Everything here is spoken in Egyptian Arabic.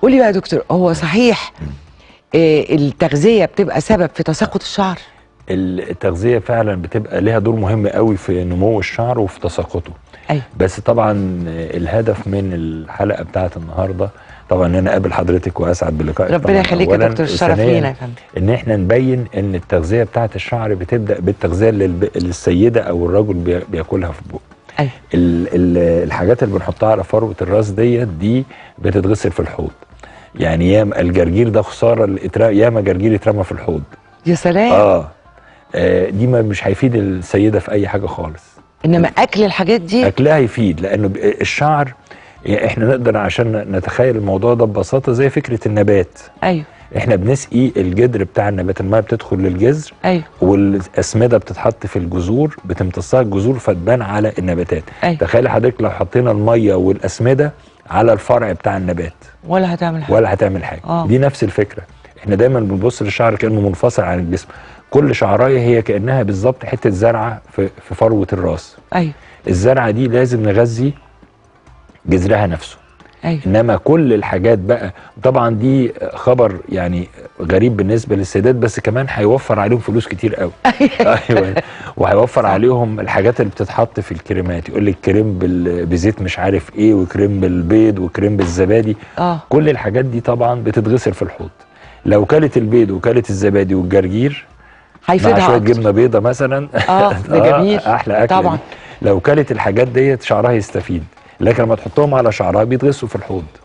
قولي بقى يا دكتور هو صحيح آه، التغذيه بتبقى سبب في تساقط الشعر التغذيه فعلا بتبقى ليها دور مهم قوي في نمو الشعر وفي تساقطه ايوه بس طبعا الهدف من الحلقه بتاعت النهارده طبعا ان انا اقابل حضرتك واسعد بلقائك ربنا طبعاً يخليك يا أولاً، دكتور الشرف وثانياً لينا يا فندم ان احنا نبين ان التغذيه بتاعت الشعر بتبدا بالتغذيه اللي الب- اللي السيده او الرجل بي- بياكلها في بقه ايوه ال- ال- الحاجات اللي بنحطها على فروه الراس ديت دي بتتغسل في الحوض يعني ياما الجرجير ده خساره اللي اتر- ياما جرجير اترمى في الحوض يا سلام اه آه، دي ما مش هيفيد السيده في اي حاجه خالص انما اكل الحاجات دي اكلها يفيد لانه ب- الشعر يعني احنا نقدر عشان نتخيل الموضوع ده ببساطه زي فكره النبات ايوه احنا بنسقي الجدر بتاع النبات الميه بتدخل للجذر ايوه والاسمده بتتحط في الجذور بتمتصها الجذور فتبان على النباتات أيوة. تخيل حضرتك لو حطينا الميه والاسمده على الفرع بتاع النبات ولا هتعمل حاجه ولا هتعمل حاجه آه. دي نفس الفكره احنا دايما بنبص للشعر كانه منفصل عن الجسم كل شعرايه هي كانها بالظبط حته زرعه في في فروه الراس ايوه الزرعه دي لازم نغذي جذرها نفسه ايوه انما كل الحاجات بقى طبعا دي خبر يعني غريب بالنسبه للسيدات بس كمان هيوفر عليهم فلوس كتير قوي ايوه وهيوفر عليهم الحاجات اللي بتتحط في الكريمات يقول لك كريم بال- بزيت مش عارف ايه وكريم بالبيض وكريم بالزبادي اه كل الحاجات دي طبعا بتتغسل في الحوض لو كلت البيض وكلت الزبادي والجرجير مع هيفيدها شويه اكتر جبنه بيضه مثلا اه ده جميل احلى اكل طبعا لو كلت الحاجات ديت شعرها يستفيد لكن لما تحطهم على شعرها بيتغسلوا في الحوض